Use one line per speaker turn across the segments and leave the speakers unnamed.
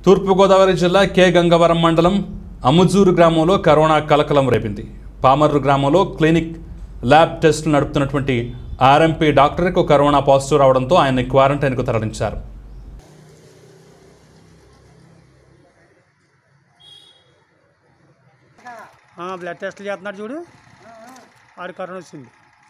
తూర్పుగోదావరి జిల్లా కె గంగవరం మండలం అముజూరు గ్రామంలో కరోనా కలకలం రేపింది పామర్రు గ్రామంలో క్లినిక్ ల్యాబ్ టెస్టులు నడుపుతున్నటువంటి ఆర్ఎంపీ డాక్టర్కు కరోనా పాజిటివ్ రావడంతో ఆయన్ని క్వారంటైన్కు తరలించారు
ఆ, బ్లడ్ టెస్ట్లు చేస్తున్నాడు చూడు ఆడి కరోనా వచ్చింది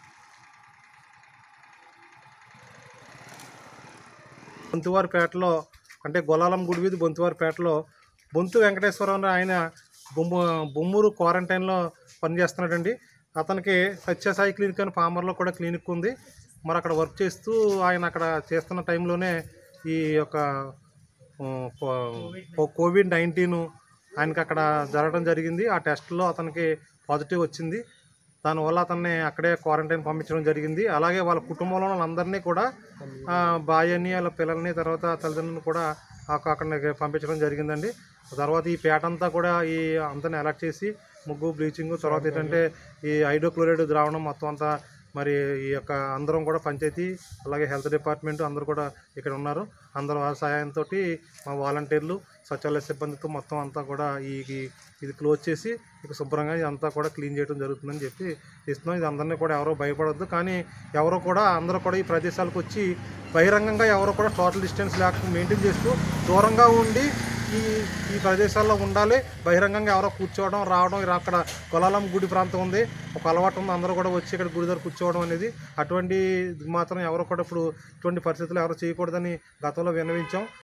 బొంతువారిపేటలో అంటే గొల్లాలం గుడి వీధి బొంతువారిపేటలో బొంతు వెంకటేశ్వరరావు ఆయన బొమ్ము బొమ్మూరు క్వారంటైన్లో పనిచేస్తున్నాడండి అతనికి సత్యసాయి క్లినిక్ అని పామర్లో కూడా క్లినిక్ ఉంది మరి అక్కడ వర్క్ చేస్తూ ఆయన అక్కడ చేస్తున్న టైంలోనే ఈ యొక్క ఆ, కో- కోవిడ్ నైన్టీన్ ఆయనకి అక్కడ జరగడం జరిగింది ఆ టెస్ట్లో అతనికి పాజిటివ్ వచ్చింది దానివల్ల అతన్ని అక్కడే క్వారంటైన్ పంపించడం జరిగింది అలాగే వాళ్ళ కుటుంబంలో వాళ్ళందరినీ కూడా ఆ, భార్యని వాళ్ళ పిల్లల్ని తర్వాత తల్లిదండ్రులను కూడా అక్క- అక్కడికి పంపించడం జరిగిందండి తర్వాత ఈ పేట అంతా కూడా ఈ అంతని అలర్ట్ చేసి ముగ్గు బ్లీచింగ్ తర్వాత ఏంటంటే ఈ హైడ్రోక్లోరైడ్ ద్రావణం మొత్తం అంతా మరి ఈ యొక్క అందరం కూడా పంచాయతీ అలాగే హెల్త్ డిపార్ట్మెంట్ అందరూ కూడా ఇక్కడ ఉన్నారు అందరూ వాళ్ళ సహాయంతో మా వాలంటీర్లు సచివాలయ సిబ్బందితో మొత్తం అంతా కూడా ఈ ఈ- ఇది క్లోజ్ చేసి ఇక శుభ్రంగా ఇదంతా కూడా క్లీన్ చేయడం జరుగుతుందని చెప్పి ఇస్తున్నాం ఇది అందరినీ కూడా ఎవరో భయపడొద్దు కానీ ఎవరో కూడా అందరూ కూడా ఈ ప్రదేశాలకు వచ్చి బహిరంగంగా ఎవరో కూడా సోషల్ డిస్టెన్స్ లేకుండా మెయింటైన్ చేస్తూ దూరంగా ఉండి ఈ ఈ ప్రదేశాల్లో ఉండాలి బహిరంగంగా ఎవరో కూర్చోవడం రావడం ఇలా అక్కడ కొలాలం గుడి ప్రాంతం ఉంది ఒక అలవాటు ఉంది అందరూ కూడా వచ్చి ఇక్కడ గుడి దగ్గర కూర్చోవడం అనేది అటువంటి మాత్రం ఎవరు కూడా ఇప్పుడు ఇటువంటి పరిస్థితులు ఎవరు చేయకూడదని గతంలో విన్నవించాం